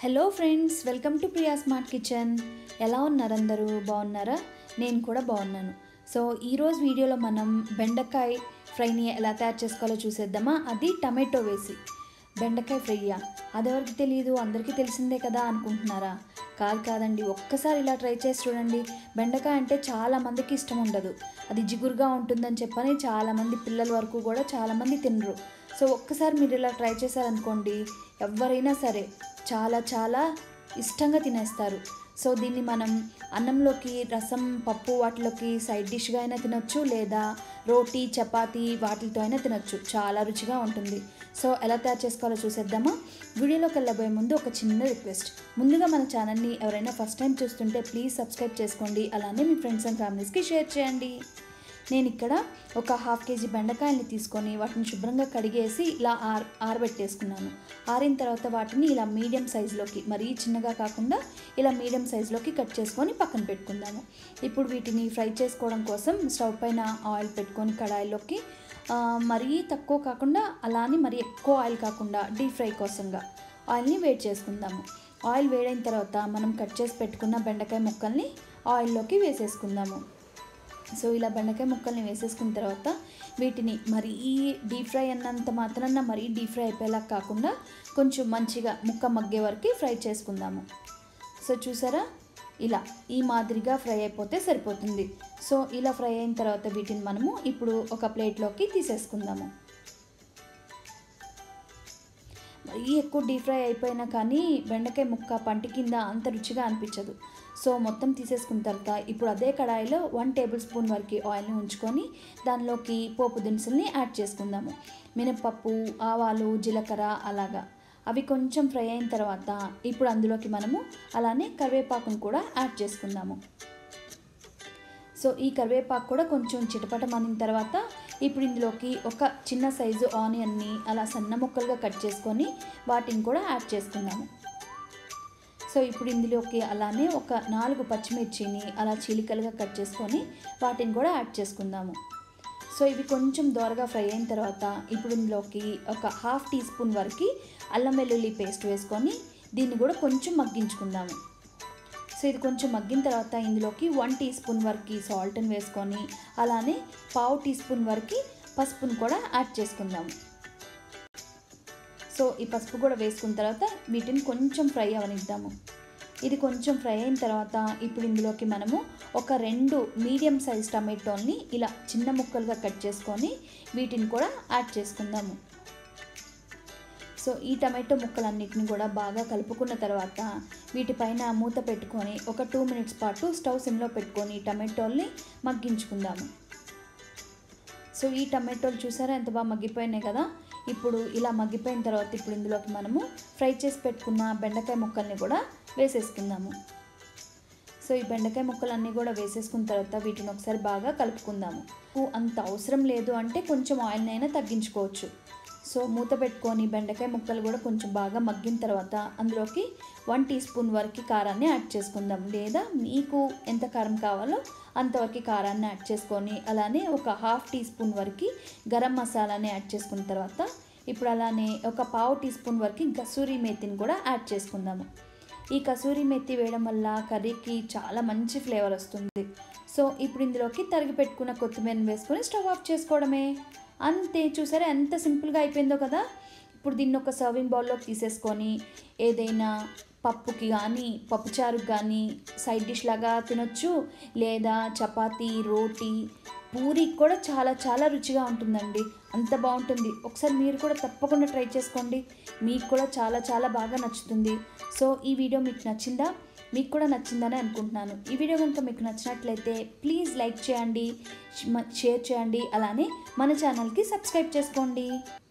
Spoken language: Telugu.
hello friends welcome to Priya smart kitchen ఎలా ఉన్నారు అందరూ బాగున్నారా నేను కూడా బాగున్నాను సో ఈరోజు వీడియోలో మనం బెండకాయ ఫ్రైని ఎలా తయారు చేసుకోవాలో చూసేద్దామా అది టమాటో వేసి బెండకాయ ఫ్రైయా అదెవరికి తెలియదు అందరికీ తెలిసిందే కదా అనుకుంటున్నారా కాదు కాదండి ఒక్కసారి ఇలా ట్రై చేసి చూడండి బెండకాయ అంటే చాలా మందికి ఇష్టం ఉండదు అది జిగురుగా ఉంటుందని చెప్పని చాలామంది పిల్లల వరకు కూడా చాలామంది తినరు సో ఒక్కసారి మీరు ఇలా ట్రై చేశారనుకోండి ఎవరైనా సరే చాలా చాలా ఇష్టంగా తినేస్తారు సో దీన్ని మనం అన్నంలోకి రసం పప్పు వాటిలోకి సైడ్ డిష్గా అయినా తినొచ్చు లేదా రోటీ చపాతీ వాటితో అయినా తినొచ్చు చాలా రుచిగా ఉంటుంది సో ఎలా తయారు చేసుకోవాలో చూసేద్దామా వీడియోలోకి వెళ్ళబోయే ముందు ఒక చిన్న రిక్వెస్ట్ ముందుగా మన ఛానల్ని ఎవరైనా ఫస్ట్ టైం చూస్తుంటే ప్లీజ్ సబ్స్క్రైబ్ చేసుకోండి అలానే మీ ఫ్రెండ్స్ అండ్ ఫ్యామిలీస్కి షేర్ చేయండి నేను ఇక్కడ ఒక హాఫ్ కేజీ బెండకాయల్ని తీసుకొని వాటిని శుభ్రంగా కడిగేసి ఇలా ఆర్ ఆరబెట్టేసుకున్నాను ఆరిన తర్వాత వాటిని ఇలా మీడియం సైజులోకి మరీ చిన్నగా కాకుండా ఇలా మీడియం సైజులోకి కట్ చేసుకొని పక్కన పెట్టుకుందాము ఇప్పుడు వీటిని ఫ్రై చేసుకోవడం కోసం స్టవ్ పైన ఆయిల్ పెట్టుకొని కడాయిలోకి ఆ, మరీ తక్కువ కాకుండా అలానే మరీ ఎక్కువ ఆయిల్ కాకుండా డీప్ ఫ్రై కోసంగా ఆయిల్ని వేడి చేసుకుందాము ఆయిల్ వేడైన తర్వాత మనం కట్ చేసి పెట్టుకున్న బెండకాయ ముక్కల్ని ఆయిల్లోకి వేసేసుకుందాము సో ఇలా బెండకాయ ముక్కల్ని వేసేసుకున్న తర్వాత వీటిని మరీ డీప్ ఫ్రై అన్నంత మాత్రాన మరీ డీప్ ఫ్రై అయిపోయేలా కాకుండా కొంచెం మంచిగా ముక్క మగ్గే వరకు ఫ్రై చేసుకుందాము సో చూసారా ఇలా ఈ మాదిరిగా ఫ్రై అయిపోతే సరిపోతుంది సో ఇలా ఫ్రై అయిన తర్వాత వీటిని మనము ఇప్పుడు ఒక ప్లేట్లోకి తీసేసుకుందాము మరీ ఎక్కువ డీప్ ఫ్రై అయిపోయినా కానీ బెండకాయ ముక్క పంటి కింద అంత రుచిగా అనిపించదు సో మొత్తం తీసేసుకున్న తర్వాత ఇప్పుడు అదే కడాయిలో వన్ టేబుల్ స్పూన్ వరకు ఆయిల్ని ఉంచుకొని దానిలోకి పోపు దినుసుల్ని యాడ్ చేసుకుందాము మినపప్పు ఆవాలు జీలకర్ర అలాగా అవి కొంచెం ఫ్రై అయిన తర్వాత ఇప్పుడు అందులోకి మనము అలానే కరివేపాకును కూడా యాడ్ చేసుకుందాము సో ఈ కరివేపాకు కూడా కొంచెం చిటపటమనిన తర్వాత ఇప్పుడు ఇందులోకి ఒక చిన్న సైజు ఆనియన్ని అలా సన్న ముక్కలుగా కట్ చేసుకొని వాటిని కూడా యాడ్ చేసుకుందాము సో ఇప్పుడు ఇందులోకి అలానే ఒక నాలుగు పచ్చిమిర్చిని అలా చీలికలుగా కట్ చేసుకొని వాటిని కూడా యాడ్ చేసుకుందాము సో ఇవి కొంచెం దోరగా ఫ్రై అయిన తర్వాత ఇప్పుడు ఇందులోకి ఒక హాఫ్ టీ స్పూన్ వరకు అల్లం వెల్లుల్లి పేస్ట్ వేసుకొని దీన్ని కూడా కొంచెం మగ్గించుకుందాము సో ఇది కొంచెం మగ్గిన తర్వాత ఇందులోకి వన్ టీ స్పూన్ వరకు సాల్ట్ని వేసుకొని అలానే పావు టీ స్పూన్ వరకు పసుపును కూడా యాడ్ చేసుకుందాము సో ఈ పసుపు కూడా వేసుకున్న తర్వాత వీటిని కొంచెం ఫ్రై అవనిద్దాము ఇది కొంచెం ఫ్రై అయిన తర్వాత ఇప్పుడు ఇందులోకి మనము ఒక రెండు మీడియం సైజ్ టమాటోల్ని ఇలా చిన్న ముక్కలుగా కట్ చేసుకొని వీటిని కూడా యాడ్ చేసుకుందాము సో ఈ టమాటో ముక్కలన్నిటిని కూడా బాగా కలుపుకున్న తర్వాత వీటిపైన మూత పెట్టుకొని ఒక టూ మినిట్స్ పాటు స్టవ్ సిమ్లో పెట్టుకొని టమాటోల్ని మగ్గించుకుందాము సో ఈ టమాటోలు చూసారా ఎంత బాగా మగ్గిపోయినాయి కదా ఇప్పుడు ఇలా మగ్గిపోయిన తర్వాత ఇప్పుడు ఇందులోకి మనము ఫ్రై చేసి పెట్టుకున్న బెండకాయ ముక్కల్ని కూడా వేసేసుకుందాము సో ఈ బెండకాయ ముక్కలన్నీ కూడా వేసేసుకున్న తర్వాత వీటిని ఒకసారి బాగా కలుపుకుందాము అంత అవసరం లేదు అంటే కొంచెం ఆయిల్ని అయినా తగ్గించుకోవచ్చు సో మూత పెట్టుకొని బెండకాయ ముక్కలు కూడా కొంచెం బాగా మగ్గిన తర్వాత అందులోకి వన్ టీ స్పూన్ వరకు కారాన్ని యాడ్ చేసుకుందాం లేదా మీకు ఎంత కారం కావాలో అంతవరకు కారాన్ని యాడ్ చేసుకొని అలానే ఒక హాఫ్ టీ స్పూన్ వరకు గరం మసాలాని యాడ్ చేసుకున్న తర్వాత ఇప్పుడు అలానే ఒక పావు టీ స్పూన్ వరకు కసూరి మేతిని కూడా యాడ్ చేసుకుందాము ఈ కసూరి మెత్తి వేయడం వల్ల కర్రీకి చాలా మంచి ఫ్లేవర్ వస్తుంది సో ఇప్పుడు ఇందులోకి తరిగి పెట్టుకున్న కొత్తిమీరని వేసుకొని స్టవ్ ఆఫ్ చేసుకోవడమే అంతే చూసారా ఎంత సింపుల్గా అయిపోయిందో కదా ఇప్పుడు దీన్ని ఒక సర్వింగ్ బౌల్లోకి తీసేసుకొని ఏదైనా పప్పుకి కానీ పప్పుచారుకి కానీ సైడ్ డిష్ లాగా తినొచ్చు లేదా చపాతీ రోటీ పూరికి కూడా చాలా చాలా రుచిగా ఉంటుందండి అంత బాగుంటుంది ఒకసారి మీరు కూడా తప్పకుండా ట్రై చేసుకోండి మీకు కూడా చాలా చాలా బాగా నచ్చుతుంది సో ఈ వీడియో మీకు నచ్చిందా మీకు కూడా నచ్చిందని అనుకుంటున్నాను ఈ వీడియో కనుక మీకు నచ్చినట్లయితే ప్లీజ్ లైక్ చేయండి షేర్ చేయండి అలానే మన ఛానల్కి సబ్స్క్రైబ్ చేసుకోండి